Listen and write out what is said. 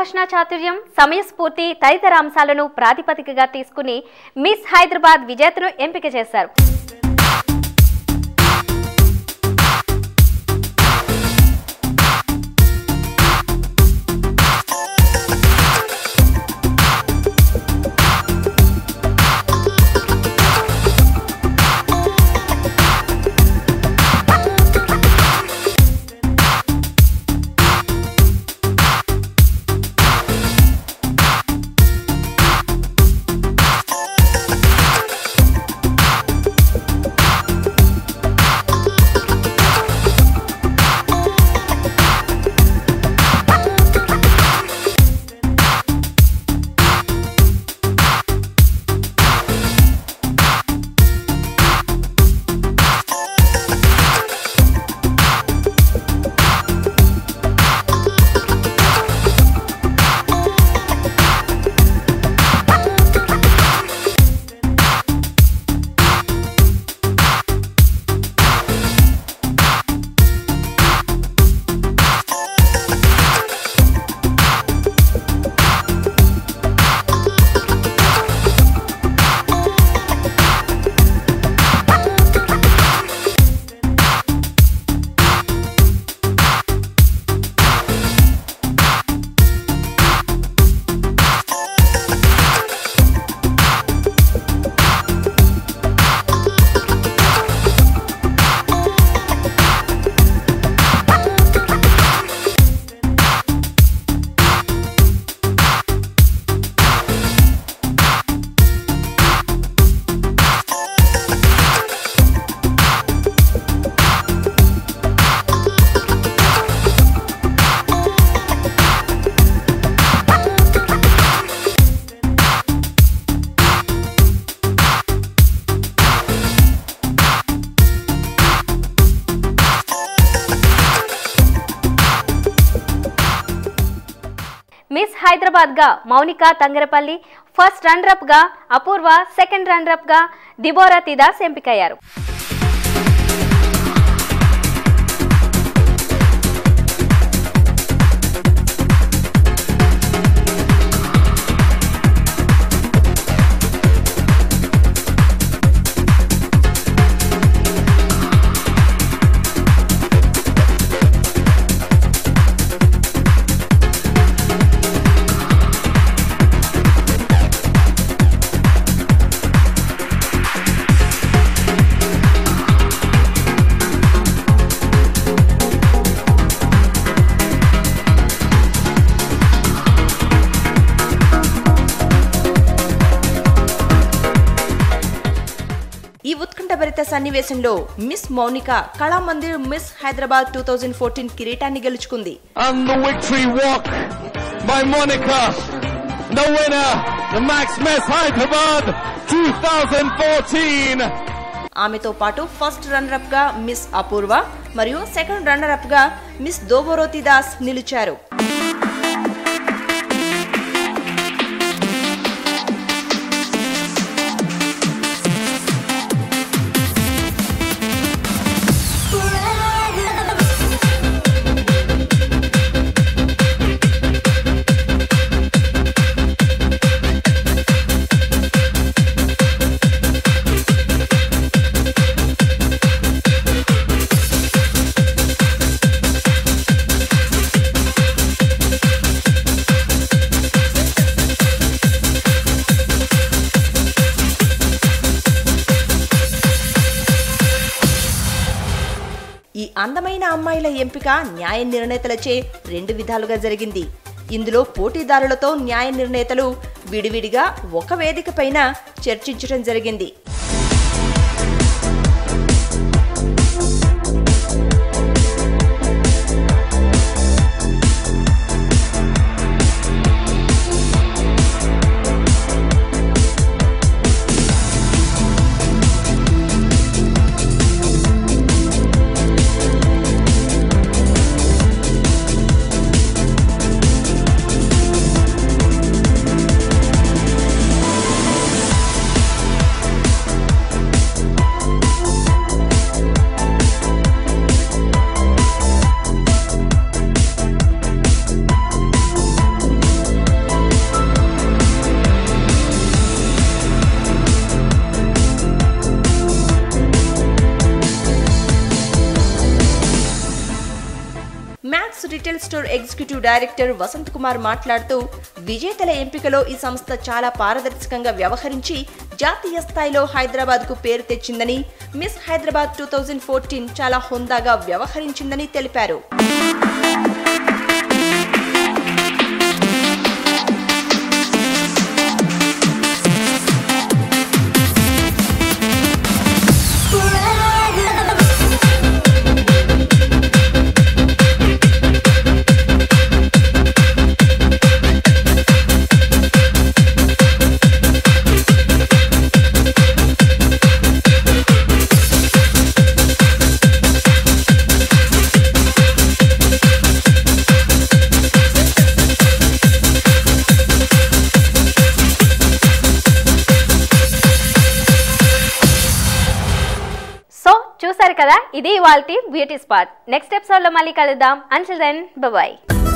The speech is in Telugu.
సంభాషణ చాతుర్యం సమయస్ఫూర్తి తదితర అంశాలను ప్రాతిపదికగా తీసుకుని మిస్ హైదరాబాద్ విజేతను ఎంపిక చేశారు మిస్ హైదరాబాద్ గా మౌనిక తంగరపల్లి ఫస్ట్ రన్నర్ గా అపూర్వ సెకండ్ రన్నర్ గా దిబోరా తిదాస్ ఎంపికయ్యారు ఈ ఉత్కంఠభరిత సన్నివేశంలో miss Mounika Kalamandir miss Hyderabad two thousand fourteen కిరీటాన్ని గెలుచుకుంది And the victory walk by Monica. The winner, the Max Miss Hyderabad 2014. ఆమెతో పాటు ఫస్ట్ రన్నర్ అప్ గా మిస్ అపూర్వ మరియు సెకండ్ రన్నర్ అప్ గా మిస్ దోబోరోతి దాస్ నిలిచారు ఈ అందమైన అమ్మాయిల ఎంపిక న్యాయ నిర్ణేతలచే రెండు విధాలుగా జరిగింది ఇందులో పోటీదారులతో న్యాయ నిర్ణేతలు విడివిడిగా ఒక వేదిక పైన చర్చించడం జరిగింది బెంగళూరు ఎగ్జిక్యూటివ్ డైరెక్టర్ వసంత్ కుమార్ మాట్లాడుతూ విజేతల ఎంపికలో ఈ సంస్థ చాలా పారదర్శకంగా వ్యవహరించి జాతీయ స్థాయిలో హైదరాబాద్ కు పేరు తెచ్చిందని miss Hyderabad two thousand fourteen చాలా హుందాగా వ్యవహరించిందని తెలిపారు సో చూసారు కదా ఇది ఇవాల్టి బ్యూటీ స్పాట్ నెక్స్ట్ ఎపిసోడ్లో మళ్ళీ కలుద్దాం అంటిల్ దెన్ బాయ్